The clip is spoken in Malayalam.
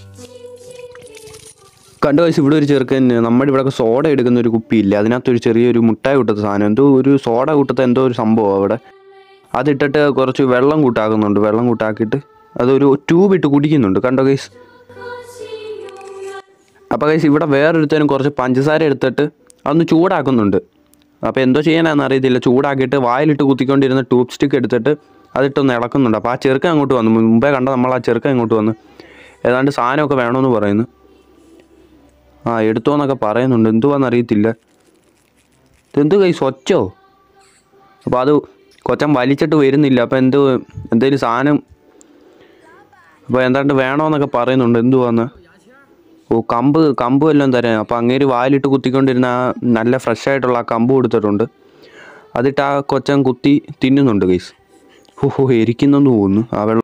കണ്ടു വയസ്സ് ഇവിടെ ഒരു ചെറുക്കൻ നമ്മുടെ ഇവിടെ സോഡ എടുക്കുന്ന ഒരു കുപ്പിയില്ലേ അതിനകത്തൊരു ചെറിയൊരു മുട്ടായി കൂട്ടത്ത സാധനം എന്തോ ഒരു സോഡ കൂട്ടത്ത എന്തോ ഒരു സംഭവം അവിടെ അതിട്ടിട്ട് കുറച്ച് വെള്ളം കൂട്ടാക്കുന്നുണ്ട് വെള്ളം കൂട്ടാക്കിയിട്ട് അതൊരു ട്യൂബ് ഇട്ട് കുടിക്കുന്നുണ്ട് കണ്ടോ ഗൈസ് അപ്പോൾ ഗൈസ് ഇവിടെ വേറൊരുത്തനും കുറച്ച് പഞ്ചസാര എടുത്തിട്ട് അതൊന്ന് ചൂടാക്കുന്നുണ്ട് അപ്പോൾ എന്തോ ചെയ്യാനാണെന്ന് അറിയത്തില്ല ചൂടാക്കിയിട്ട് വായിലിട്ട് കുത്തിക്കൊണ്ടിരുന്ന ട്യൂബ് സ്റ്റിക്ക് എടുത്തിട്ട് അതിട്ടൊന്ന് ഇളക്കുന്നുണ്ട് അപ്പോൾ ആ ചെറുക്കൻ അങ്ങോട്ട് വന്നു മുമ്പേ കണ്ട നമ്മൾ ആ ചെറുക്കൻ അങ്ങോട്ട് വന്ന് ഏതാണ്ട് സാധനമൊക്കെ വേണമെന്ന് പറയുന്നു ആ എടുത്തോന്നൊക്കെ പറയുന്നുണ്ട് എന്തുവാന്ന് അറിയത്തില്ല ഇതെന്ത് കൈ സ്വച്ചോ അപ്പോൾ അത് കൊച്ചൻ വലിച്ചിട്ട് വരുന്നില്ല അപ്പോൾ എന്ത് എന്തെങ്കിലും സാധനം അപ്പോൾ എന്താണ്ട് വേണമെന്നൊക്കെ പറയുന്നുണ്ട് എന്തുവാന്ന് ഓ കമ്പ് കമ്പ് വല്ലതും തരാൻ അപ്പോൾ അങ്ങേര് വായിലിട്ട് കുത്തിക്കൊണ്ടിരുന്ന ആ നല്ല ഫ്രഷ് ആയിട്ടുള്ള ആ കമ്പ് കൊടുത്തിട്ടുണ്ട് അതിട്ട് ആ കൊച്ചൻ കുത്തി തിന്നുന്നുണ്ട് കൈസ് ഓഹോ എരിക്കുന്നെന്ന് തോന്നുന്നു ആ വെള്ളം